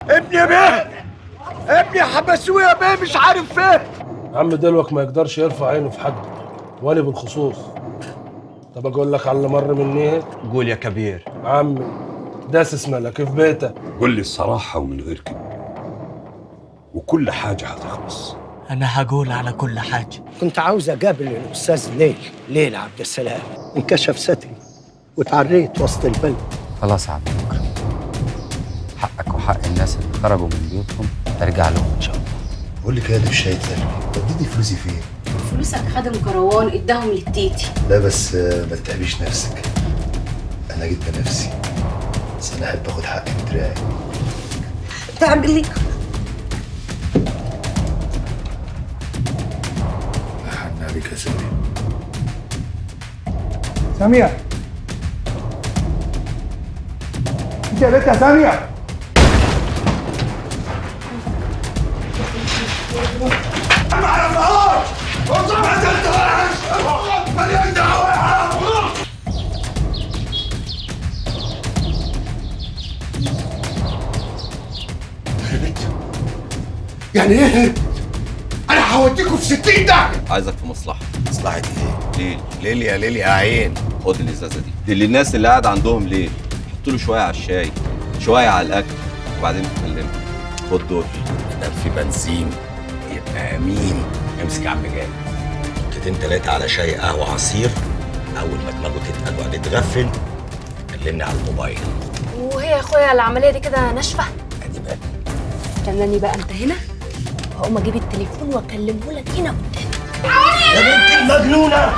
ابني يا بيه ابني حبسوه يا بيه مش عارف فين عم دلوك ما يقدرش يرفع عينه في حد ولا بالخصوص طب اقول لك على اللي مر مني قول يا كبير عمي داسس ملك في بيته قول لي الصراحة ومن غير كده وكل حاجة هتخلص انا هقول على كل حاجه كنت عاوز اقابل الاستاذ ليل ليل عبد السلام انكشف ستري وتعريت وسط البلد خلاص يا عم مكرم حقك وحق الناس اللي خرجوا من بيوتهم ترجع لهم ان شاء الله بقول لك يا دي مش هيتسلم وديني فلوسي فين؟ فلوسك خدم كروان اداهم للتيتي لا بس آه، ما تتعبيش نفسك انا جيت بنفسي بس انا احب اخد حقي بدراعي تعمل ايه؟ احن عليك يا سامي سامية انت يا بنت يا سامية يعني ايه هرب؟ انا هوديكوا في 60 داهيه عايزك في مصلحه مصلحة ايه؟ ليل ليلي يا ليلي يا عين خد الازازه دي دي للناس اللي قاعد عندهم ليل حط له شويه على الشاي شويه على الاكل وبعدين تكلمه خد دول ده في بنزين يبقى امين امسك يا عم جاد نقطتين تلاتة على شاي قهوة عصير أول ما دماغه تتقل وبعدين تغفل كلمني على الموبايل وهي يا اخويا العمليه دي كده ناشفه ادي بقى استناني بقى انت هنا هقوم اجيب التليفون واكلمه لك هنا قدام يا بنت المجنونة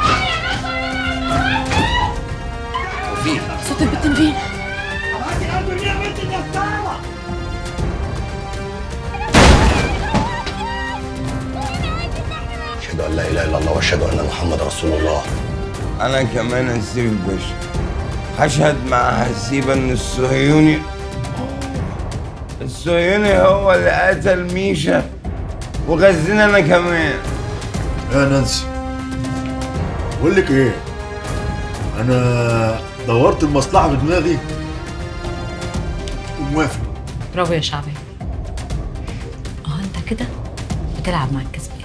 وفيه صوت البت فين أشهد أن لا إله إلا الله وأشهد أن محمد رسول الله أنا كمان هسيب الباشا هشهد مع حسيبة إن الصهيوني الصهيوني هو اللي قتل ميشا وغزني أنا كمان يا نانسي بقول لك إيه أنا دورت المصلحة بدماغي وموافق برافو يا شعبي اه انت كده بتلعب مع الكسبان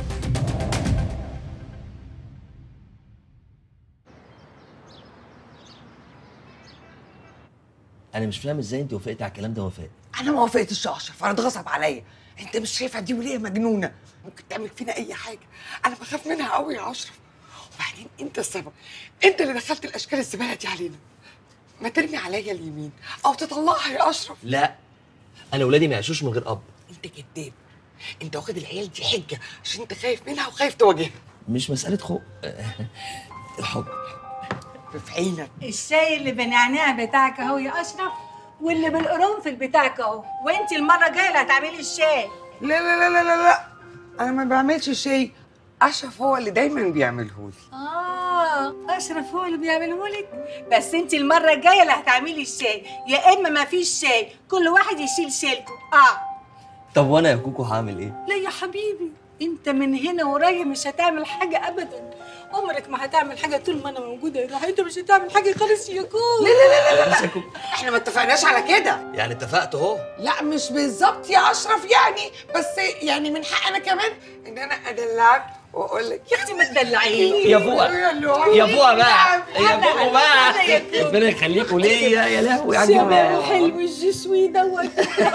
انا مش فاهم ازاي انت وافقتي على الكلام ده وفاء انا ما وافقتش يا اشرف انا اتغصب عليا انت مش شايفه دي وليه مجنونه ممكن تعمل فينا اي حاجه انا بخاف منها قوي يا اشرف وبعدين انت السبب انت اللي دخلت الاشكال الزباله دي علينا ما ترمي عليا اليمين او تطلعها يا اشرف لا انا ولادي ما يعيشوش من غير اب انت كذاب انت واخد العيال دي حجه عشان انت خايف منها وخايف تواجهها مش مساله خوف الحب في عينك الشاي اللي بنعناع بتاعك اهو يا اشرف واللي بالقرنفل بتاعك اهو وانت المره الجايه اللي هتعملي الشاي لا لا لا لا لا لا انا ما بعملش شيء اشرف هو اللي دايما بيعمله لي اه اشرف هو اللي بيعمله لك بس انت المره الجايه اللي هتعملي الشاي يا اما ما فيش شاي كل واحد يشيل شيلته اه طب وانا يا كوكو هعمل ايه لا يا حبيبي انت من هنا ورايح مش هتعمل حاجه ابدا عمرك ما هتعمل حاجه طول ما انا موجوده يا روح انت مش هتعمل حاجه خالص يا كوكو لا لا لا لا لا احنا ما اتفقناش على كده يعني اتفقت اهو لا مش بالظبط يا اشرف يعني بس يعني من حق انا كمان ان انا ادلعك واقول لك يا اختي ما تدلعيني يا فوق يا فوق بقى يا فوق بقى ربنا يخليكوا ليا يا لهوي يا شباب جماعه حلو الجسوي دوت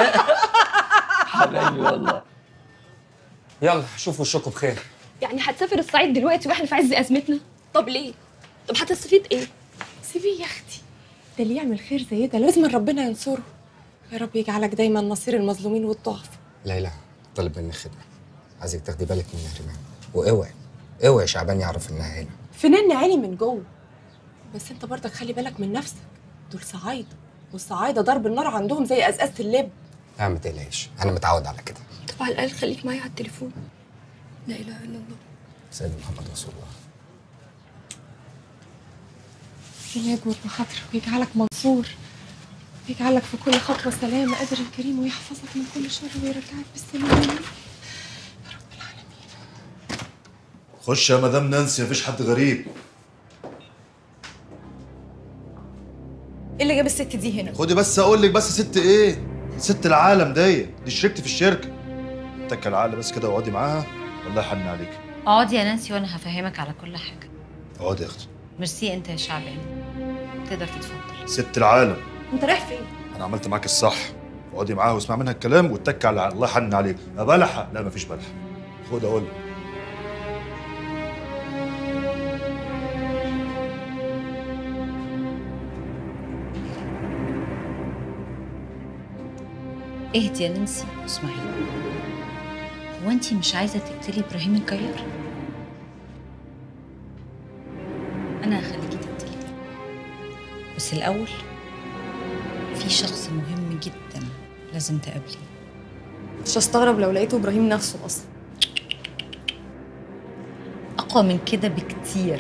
حبايبي والله يلا شوفوا وشكم بخير يعني هتسافر الصعيد دلوقتي واحنا في عز ازمتنا طب ليه طب هتستفيد ايه سيبيه يا اختي ده اللي يعمل خير زي ده لازم ربنا ينصره يا رب يجعلك دايما نصير المظلومين والضعف ليلى طلب مني خدمه عايزك تاخدي بالك من نهرمان واوعي اوعي شعبان يعرف انها هنا فنان عيني من جوه بس انت برضك خلي بالك من نفسك دول صعايده والصعايده ضرب النار عندهم زي ازازه اللب لا ما تقلقيش انا متعود على كده طب على الاقل خليك معايا على التليفون لا اله الا الله سيدنا محمد رسول الله ربنا يجبر بخاطرك ويجعلك منصور ويجعلك في كل خطوه سلامه قادر الكريم ويحفظك من كل شر ويرجعك بالسلامه خش يا مدام نانسي مفيش حد غريب ايه اللي جاب الست دي هنا خدي بس اقول لك بس ست ايه ست العالم دي دي شريكتي في الشركه اتكل العقل بس كده واقعدي معاها والله يحن عليك اقعدي يا نانسي وانا هفهمك على كل حاجه اقعدي يا اختي ميرسي انت يا شعبان تقدر تتفضل ست العالم انت رايح فين انا عملت معاك الصح اقعدي معاها واسمع منها الكلام واتك على الله يحن عليك يا بلحه لا مفيش بلحه خد اقول لك. اهدي يا نانسي اسمعي هو انت مش عايزه تقتلي ابراهيم الجيار انا هخليكي تقتلي بس الاول في شخص مهم جدا لازم تقابليه مش هستغرب لو لقيته ابراهيم نفسه اصلا اقوى من كده بكتير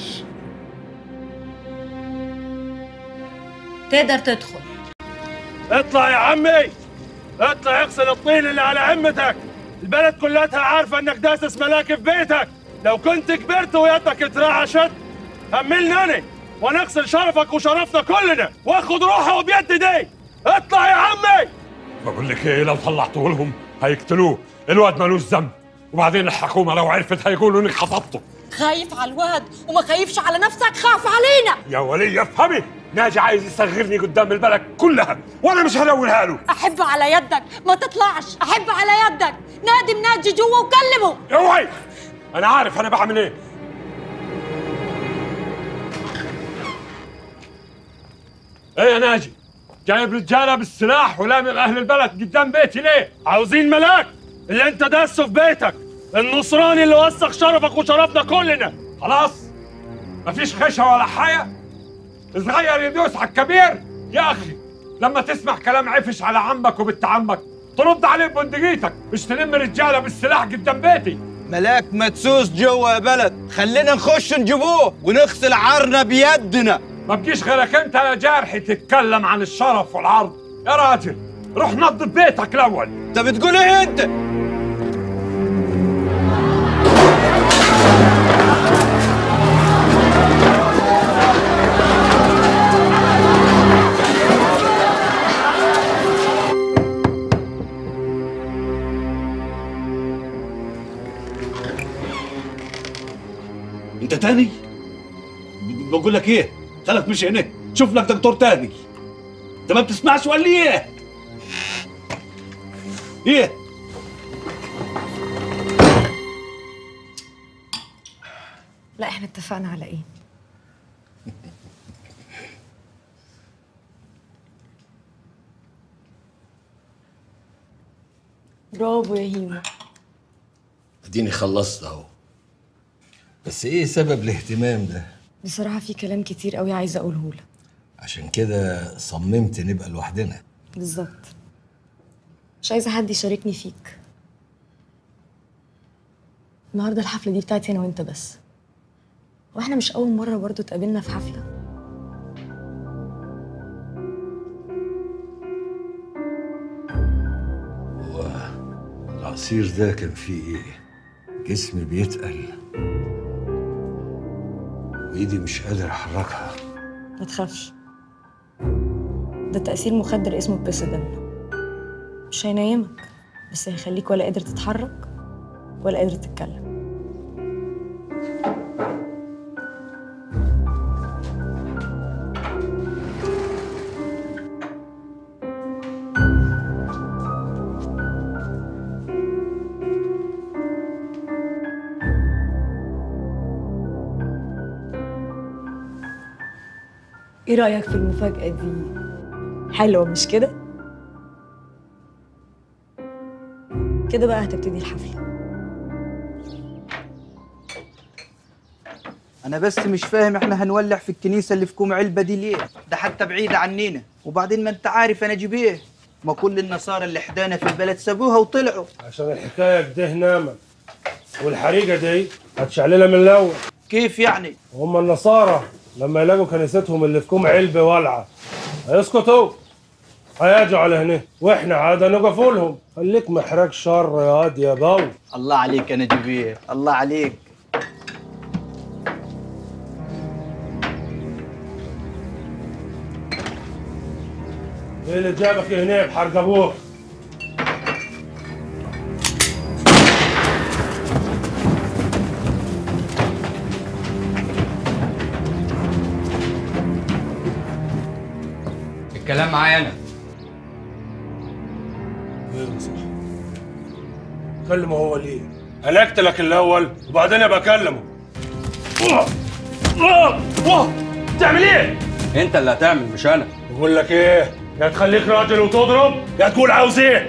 تقدر تدخل اطلع يا عمي اطلع اغسل الطين اللي على عمتك البلد كلها عارفه انك داسس ملاك في بيتك لو كنت كبرت ويدك اترعشت هملني انا وانا اغسل شرفك وشرفنا كلنا واخد روحه بيد دي اطلع يا عمي بقول لك ايه لو طلعته لهم هيقتلوه الواد ملوش ذنب وبعدين الحكومه لو عرفت هيقولوا انك خطبته خايف على الواد وما خايفش على نفسك خاف علينا يا ولي افهمي ناجي عايز يصغرني قدام البلد كلها وانا مش هلونها له احب على يدك ما تطلعش احب على يدك نادي مناجي جوا وكلمه اوعي انا عارف انا بعمل ايه ايه يا ناجي جايب رجاله بالسلاح ولامم اهل البلد قدام بيتي ليه عاوزين ملاك اللي انت داسه في بيتك النصراني اللي وسخ شرفك وشرفنا كلنا خلاص مفيش خشة ولا حاجة صغير يدوس على الكبير يا أخي لما تسمع كلام عفش على عمك وبنت عمك ترد عليه ببندقيتك مش تلم رجالة بالسلاح قدام بيتي ملاك مدسوس جوا يا بلد خلينا نخش نجيبوه ونغسل عارنا بيدنا ما بقيش غيرك انت يا جارحي تتكلم عن الشرف والعرض يا راجل روح نظف بيتك الاول انت بتقول ايه انت انت تاني ب- بقول لك ايه خلك مش هنا شوف لك دكتور تاني انت ما بتسمعش ولا ايه ايه لا احنا اتفقنا على ايه برافو يا هيما اديني خلصت اهو بس ايه سبب الاهتمام ده بصراحة في كلام كتير قوي عايزة أقوله لك عشان كده صممت نبقى لوحدنا بالظبط مش عايزة حد يشاركني فيك النهاردة الحفلة دي بتاعتي أنا وأنت بس وإحنا مش أول مرة برضو اتقابلنا في حفلة هو العصير ده كان فيه ايه جسمي بيتقل وايدي مش قادر احركها ما تخافش ده تأثير مخدر اسمه بيسيدن مش هينيمك بس هيخليك ولا قادر تتحرك ولا قادر تتكلم ايه رأيك في المفاجأة دي؟ حلوة مش كده؟ كده بقى هتبتدي الحفلة انا بس مش فاهم احنا هنولع في الكنيسه اللي في كوم علبه دي ليه ده حتى بعيد عننا وبعدين ما انت عارف انا جيب ايه ما كل النصارى اللي حدانا في البلد سابوها وطلعوا عشان الحكايه كده نامت والحريقه دي هتشعللها من الاول كيف يعني هم النصارى لما يلاقوا كنيستهم اللي في كوم علبه والعه هيسكتوا هيجوا على هنا واحنا عاده نقفوا لهم خليك محرق شر يا واد يا باو الله عليك انا جبيه الله عليك ايه اللي جابك هنا بحرق ابوك معايا انا ايوه صح كلمه هو ليه؟ انا اقتلك الاول وبعدين ابقى اكلمه أوه. أوه. أوه. تعمل ايه؟ انت اللي هتعمل مش انا بقول لك ايه؟ يا تخليك راجل وتضرب يا تقول عاوز ايه؟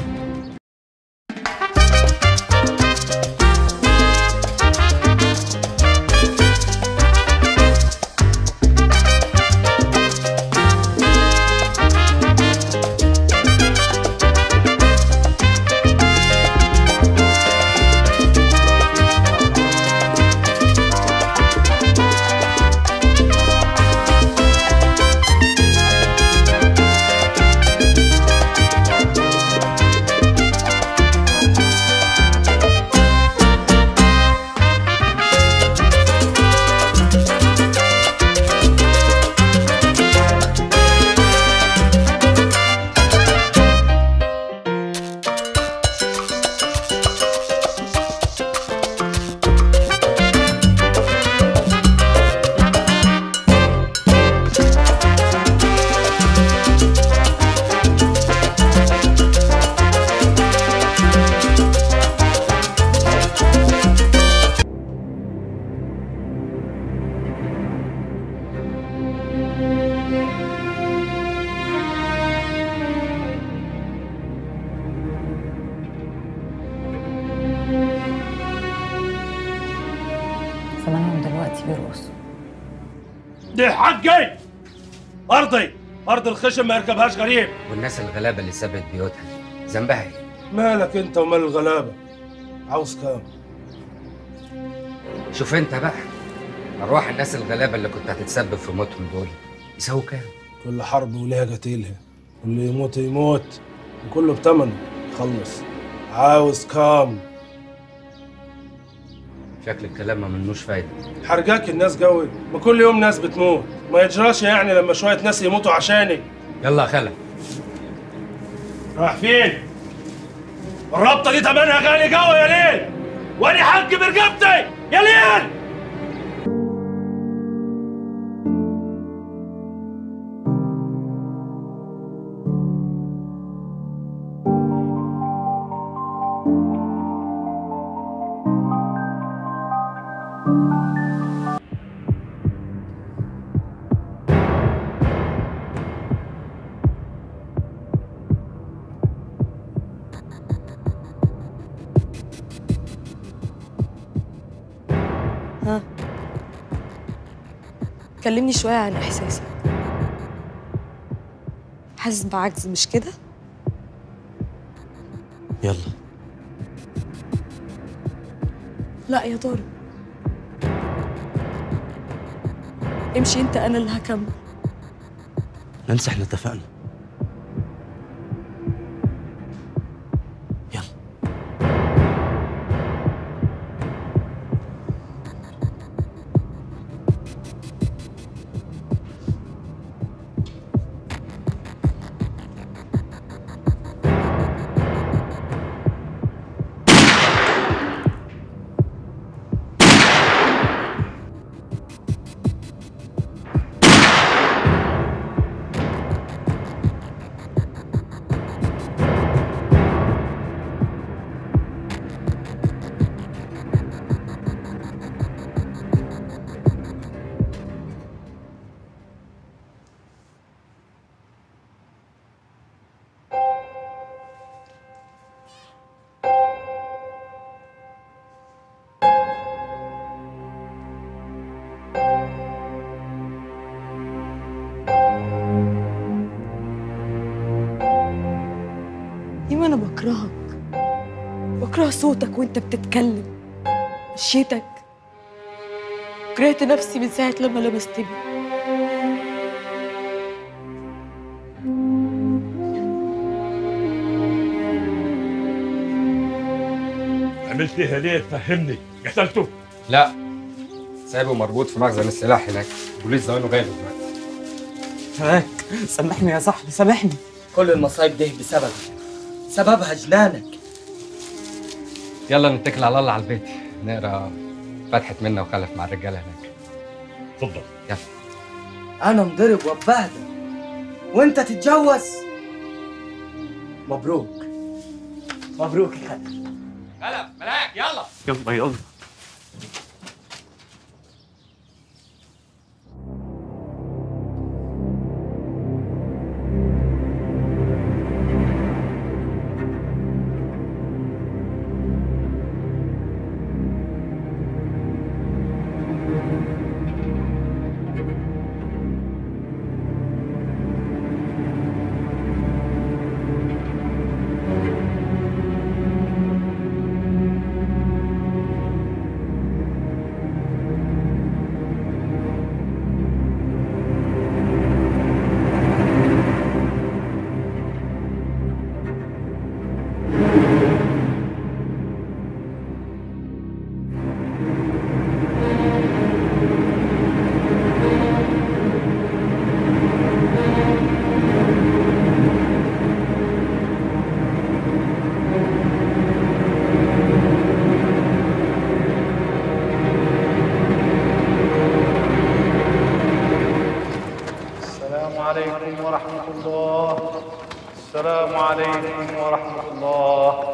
زمانهم دلوقتي بيرقصوا دي حقي ارضي ارض الخشم ما يركبهاش غريب والناس الغلابه اللي سابت بيوتها ذنبها ايه؟ مالك انت ومال الغلابه عاوز كام شوف انت بقى ارواح الناس الغلابه اللي كنت هتتسبب في موتهم دول يساووا كام؟ كل حرب وليها قتيلها واللي يموت يموت وكله بتمنه خلص عاوز كام شكل الكلام ما منوش فايده حرجاك الناس قوي ما كل يوم ناس بتموت ما يجراش يعني لما شويه ناس يموتوا عشاني يلا يا خالد راح فين الرابطه دي تمنها غالي قوي يا ليل وانا حقي برقبتي يا ليل ها كلمني شوية عن إحساسك حاسس بعجز مش كده؟ يلا لا يا طارق امشي انت انا اللي هكمل ننسى احنا اتفقنا يما انا بكرهك بكره صوتك وانت بتتكلم مشيتك كرهت نفسي من ساعة لما لمستني عملت ايه ليه فهمني قتلته لا سايبه مربوط في مخزن السلاح هناك البوليس زمانه جاي له دلوقتي هاك سامحني يا صاحبي سامحني كل المصايب دي بسببك سببها جنانك يلا نتكل على الله على البيت نقرا فتحة منا وخلف مع الرجاله هناك اتفضل يلا انا مضرب وبهدل وانت تتجوز مبروك مبروك يا خالد هلا ملاك يلا يلا يلا السلام عليكم ورحمة الله السلام عليكم ورحمة الله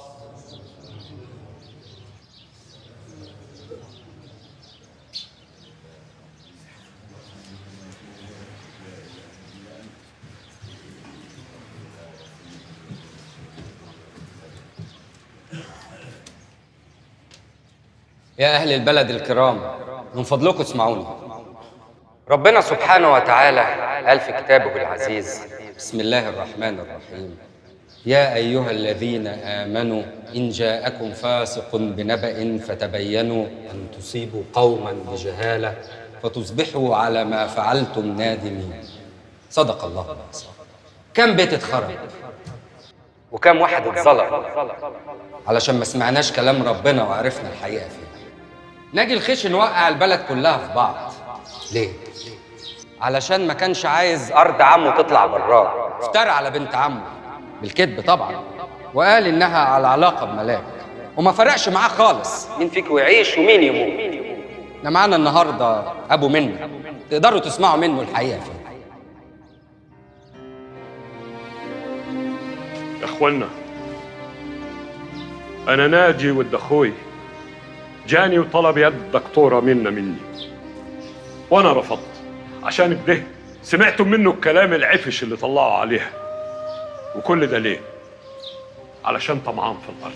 يا أهل البلد الكرام من فضلكم اسمعوني ربنا سبحانه وتعالى قال في كتابه العزيز بسم الله الرحمن الرحيم يا أيها الذين آمنوا إن جاءكم فاسق بنبأ فتبينوا أن تصيبوا قوما بجهالة فتصبحوا على ما فعلتم نادمين صدق الله العظيم كم بيت اتخرب وكم واحد اتظلم علشان ما سمعناش كلام ربنا وعرفنا الحقيقة فيه ناجي الخش نوقع البلد كلها في بعض ليه؟ علشان ما كانش عايز أرض عمه تطلع براه افترى على بنت عمه بالكذب طبعا وقال إنها على علاقة بملاك وما فرقش معاه خالص مين فيكم يعيش ومين يموت ده معانا النهارده أبو منا تقدروا تسمعوا منه الحقيقة فيه يا اخوانا انا ناجي ود اخوي جاني وطلب يد دكتوره منا مني وانا رفضت عشان كده سمعتم منه الكلام العفش اللي طلعوا عليها وكل ده ليه علشان طمعان في الارض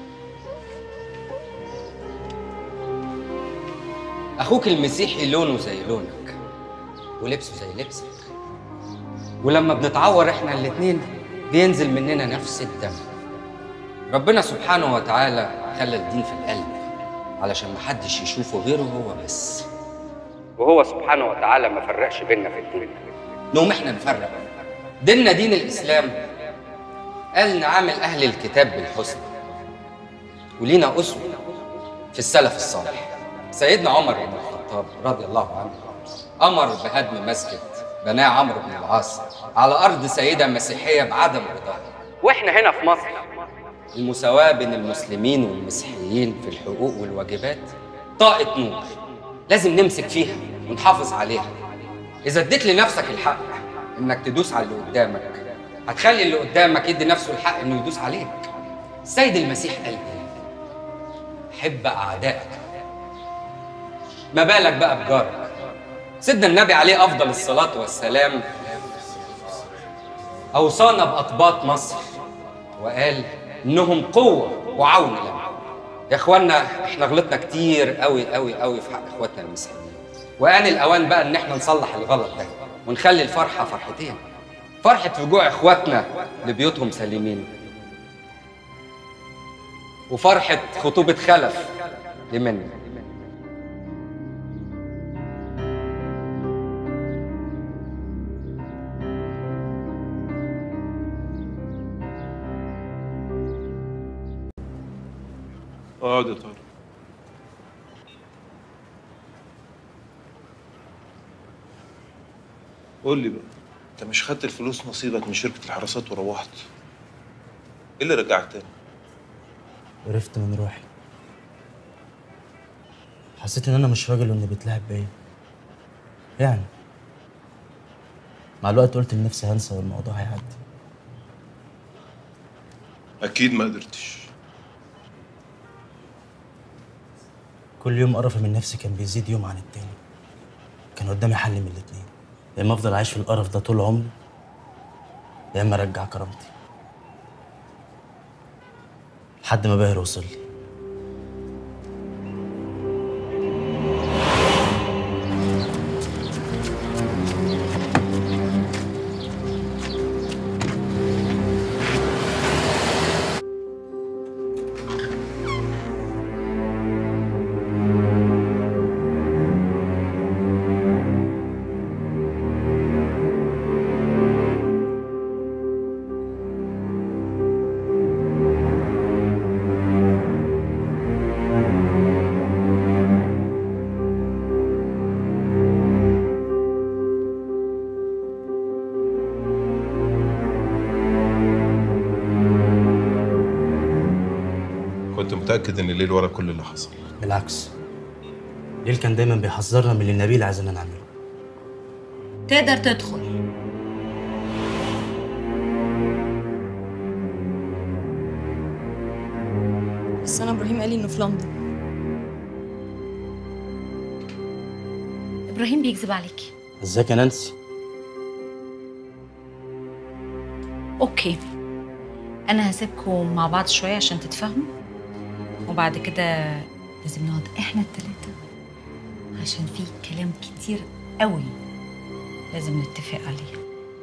أخوك المسيحي لونه زي لونك ولبسه زي لبسك ولما بنتعور احنا الاتنين بينزل مننا نفس الدم ربنا سبحانه وتعالى خلى الدين في القلب علشان محدش يشوفه غيره هو بس وهو سبحانه وتعالى ما فرقش بيننا في الدين نقوم احنا نفرق ديننا دين الاسلام قال نعامل اهل الكتاب بالحسنى ولينا اسوه في السلف الصالح سيدنا عمر بن الخطاب رضي الله عنه امر بهدم مسجد بناه عمرو بن العاص على ارض سيده مسيحيه بعدم رضاها واحنا هنا في مصر المساواه بين المسلمين والمسيحيين في الحقوق والواجبات طاقه نور لازم نمسك فيها ونحافظ عليها اذا اديت لنفسك الحق انك تدوس على اللي قدامك هتخلي اللي قدامك يدي نفسه الحق انه يدوس عليك السيد المسيح قال ايه حب اعدائك ما بالك بقى بجارك سيدنا النبي عليه افضل الصلاه والسلام اوصانا باقباط مصر وقال انهم قوه وعون لنا يا اخوانا احنا غلطنا كتير قوي قوي قوي في حق اخواتنا المسيحيين وان الاوان بقى ان احنا نصلح الغلط ده ونخلي الفرحه فرحتين فرحه رجوع اخواتنا لبيوتهم سليمين وفرحه خطوبه خلف لمنى اقعد يا طارق قول لي بقى انت مش خدت الفلوس نصيبك من شركة الحراسات وروحت ايه اللي رجعك تاني؟ عرفت من روحي حسيت ان انا مش راجل واني بيتلعب بيا يعني مع الوقت قلت لنفسي هنسى والموضوع هيعدي اكيد ما قدرتش كل يوم قرفي من نفسي كان بيزيد يوم عن التاني كان قدامي حل من الاتنين يا اما افضل عايش في القرف ده طول عمري يا اما ارجع كرامتي لحد ما باهر وصل لي كنت متاكد ان الليل ورا كل اللي حصل بالعكس ليل كان دايما بيحذرنا من اللي نبيل عايزنا نعمله تقدر تدخل بس انا ابراهيم قال لي انه في لندن ابراهيم بيكذب عليكي ازيك يا نانسي اوكي انا هسيبكم مع بعض شويه عشان تتفاهموا وبعد كده لازم نقعد احنا التلاتة عشان في كلام كتير قوي لازم نتفق عليه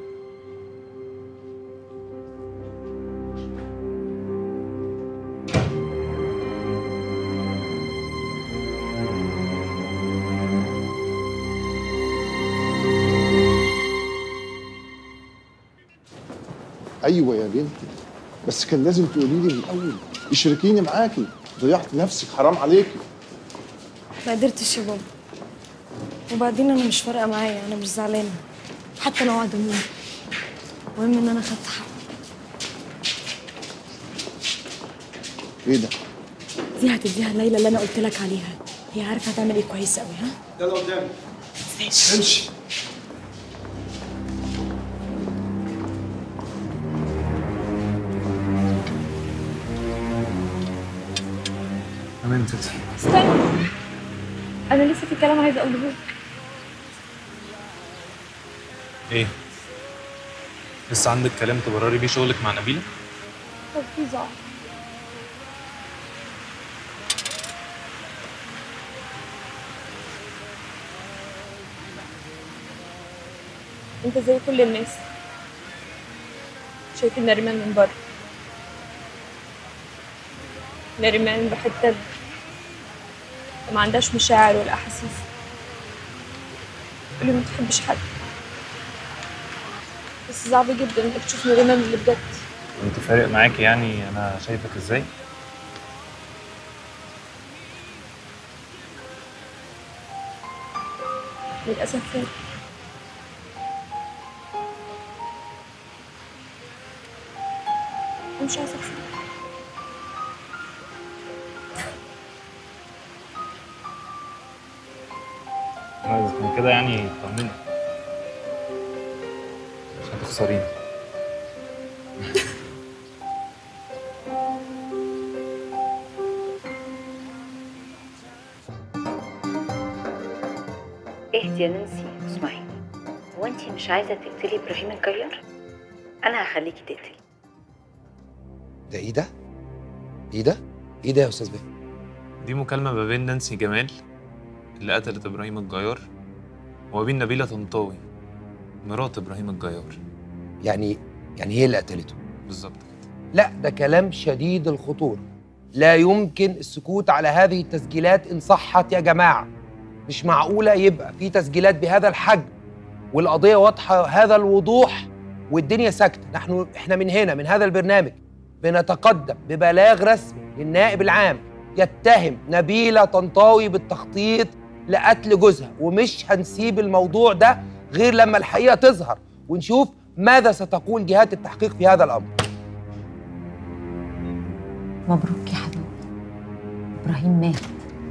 ايوه يا بنتي بس كان لازم تقولي لي من الاول اشركيني معاكي ضيعت نفسك حرام عليكي ما قدرتش يا بابا وبعدين انا مش فارقه معايا انا مش زعلانه حتى لو قعد اموت المهم ان انا خدت حقي ايه ده؟ دي هتديها ليلى اللي انا قلت لك عليها هي عارفه هتعمل ايه كويس قوي ها يلا قدامي ماشي امشي تمام تتر استنى انا لسه في كلام عايزه اقوله لك ايه لسه عندك كلام تبرري بيه شغلك مع نبيله طب في زعل انت زي كل الناس شايف نريمان من بره نريمان بحتة ما عندهاش مشاعر ولا احاسيس اللي ما بتحبش حد بس صعب جدا انك تشوف نريمان اللي بجد انت فارق معاكي يعني انا شايفك ازاي للاسف فارق مش عايزة أكسب. انا اذا كان كده يعني طمني مش هتخسريني اهدي يا نانسي اسمعي هو انت مش عايزه تقتلي ابراهيم الجيار انا هخليكي تقتلي ده ايه ده؟ ايه ده؟ ايه ده يا استاذ بيه؟ دي مكالمة ما بين نانسي جمال اللي قتلت إبراهيم الجيار وما بين نبيلة طنطاوي مرات إبراهيم الجيار يعني يعني هي اللي قتلته بالظبط لا ده كلام شديد الخطورة لا يمكن السكوت على هذه التسجيلات إن صحت يا جماعة مش معقولة يبقى في تسجيلات بهذا الحجم والقضية واضحة هذا الوضوح والدنيا ساكتة نحن إحنا من هنا من هذا البرنامج بنتقدم ببلاغ رسمي للنائب العام يتهم نبيلة طنطاوي بالتخطيط لقتل جوزها ومش هنسيب الموضوع ده غير لما الحقيقة تظهر ونشوف ماذا ستقول جهات التحقيق في هذا الأمر مبروك يا حبيبي ابراهيم مات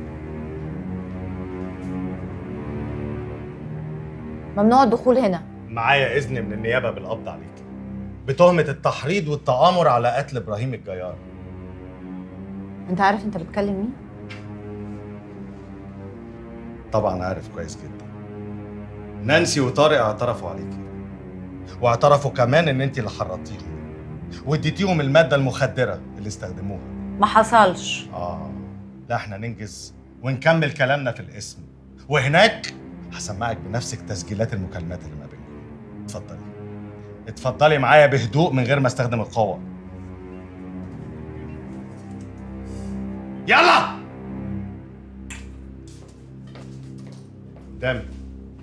ممنوع الدخول هنا معايا اذن من النيابه بالقبض عليك بتهمه التحريض والتآمر على قتل ابراهيم الجيار انت عارف انت بتكلم مين طبعا عارف كويس جدا نانسي وطارق اعترفوا عليكي واعترفوا كمان ان انت اللي حرضتيهم واديتيهم الماده المخدره اللي استخدموها ما حصلش اه لا احنا ننجز ونكمل كلامنا في الاسم وهناك هسمعك بنفسك تسجيلات المكالمات اللي ما بينكم اتفضلي اتفضلي معايا بهدوء من غير ما استخدم القوه يلا قدامي